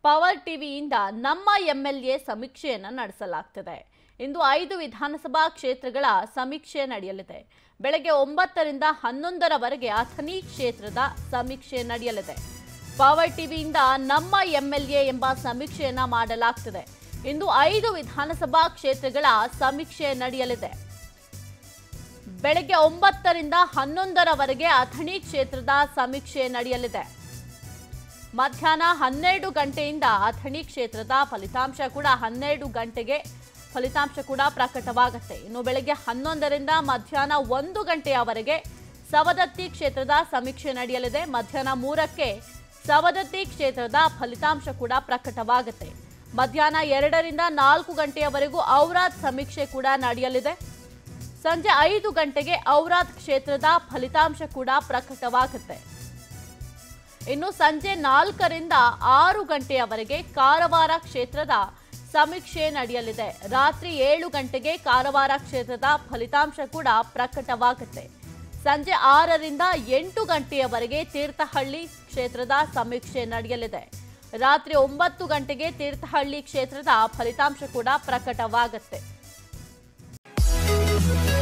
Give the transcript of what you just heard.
power ಟಿವಿಯಿಂದ ನಮ್ಮ MLA ಸಮೀಕ್ಷೆಯನ್ನು ನಡೆಸಲಾಗ್ತಿದೆ ಇಂದು ಐದು ವಿಧಾನಸಭಾ ಕ್ಷೇತ್ರಗಳ ಸಮೀಕ್ಷೆ ನಡೆಯಲಿದೆ ಬೆಳಗ್ಗೆ ಒಂಬತ್ತರಿಂದ ಹನ್ನೊಂದರವರೆಗೆ ಅಥಣಿ ಕ್ಷೇತ್ರದ ಸಮೀಕ್ಷೆ ನಡೆಯಲಿದೆ ಪವರ್ ಟಿವಿಯಿಂದ ನಮ್ಮ ಎಂಎಲ್ಎ ಎಂಬ ಸಮೀಕ್ಷೆಯನ್ನ ಮಾಡಲಾಗ್ತಿದೆ ಇಂದು ಐದು ವಿಧಾನಸಭಾ ಕ್ಷೇತ್ರಗಳ ಸಮೀಕ್ಷೆ ನಡೆಯಲಿದೆ ಬೆಳಗ್ಗೆ ಒಂಬತ್ತರಿಂದ ಹನ್ನೊಂದರವರೆಗೆ ಅಥಣಿ ಕ್ಷೇತ್ರದ ಸಮೀಕ್ಷೆ ನಡೆಯಲಿದೆ ಮಧ್ಯಾಹ್ನ ಹನ್ನೆರಡು ಗಂಟೆಯಿಂದ ಅಥಣಿ ಕ್ಷೇತ್ರದ ಫಲಿತಾಂಶ ಕೂಡ ಹನ್ನೆರಡು ಗಂಟೆಗೆ ಫಲಿತಾಂಶ ಕೂಡ ಪ್ರಕಟವಾಗುತ್ತೆ ಇನ್ನು ಬೆಳಗ್ಗೆ ಹನ್ನೊಂದರಿಂದ ಮಧ್ಯಾಹ್ನ ಒಂದು ಗಂಟೆಯವರೆಗೆ ಸವದತ್ತಿ ಕ್ಷೇತ್ರದ ಸಮೀಕ್ಷೆ ನಡೆಯಲಿದೆ ಮಧ್ಯಾಹ್ನ ಮೂರಕ್ಕೆ ಸವದತ್ತಿ ಕ್ಷೇತ್ರದ ಫಲಿತಾಂಶ ಕೂಡ ಪ್ರಕಟವಾಗುತ್ತೆ ಮಧ್ಯಾಹ್ನ ಎರಡರಿಂದ ನಾಲ್ಕು ಗಂಟೆಯವರೆಗೂ ಔರಾದ್ ಸಮೀಕ್ಷೆ ಕೂಡ ನಡೆಯಲಿದೆ ಸಂಜೆ ಐದು ಗಂಟೆಗೆ ಔರಾದ್ ಕ್ಷೇತ್ರದ ಫಲಿತಾಂಶ ಕೂಡ ಪ್ರಕಟವಾಗುತ್ತೆ ಇನ್ನು ಸಂಜೆ ನಾಲ್ಕರಿಂದ ಆರು ಗಂಟೆಯವರೆಗೆ ಕಾರವಾರ ಕ್ಷೇತ್ರದ ಸಮೀಕ್ಷೆ ನಡೆಯಲಿದೆ ರಾತ್ರಿ ಏಳು ಗಂಟೆಗೆ ಕಾರವಾರ ಕ್ಷೇತ್ರದ ಫಲಿತಾಂಶ ಕೂಡ ಪ್ರಕಟವಾಗುತ್ತೆ ಸಂಜೆ ಆರರಿಂದ ಎಂಟು ಗಂಟೆಯವರೆಗೆ ತೀರ್ಥಹಳ್ಳಿ ಕ್ಷೇತ್ರದ ಸಮೀಕ್ಷೆ ನಡೆಯಲಿದೆ ರಾತ್ರಿ ಒಂಬತ್ತು ಗಂಟೆಗೆ ತೀರ್ಥಹಳ್ಳಿ ಕ್ಷೇತ್ರದ ಫಲಿತಾಂಶ ಕೂಡ ಪ್ರಕಟವಾಗುತ್ತೆ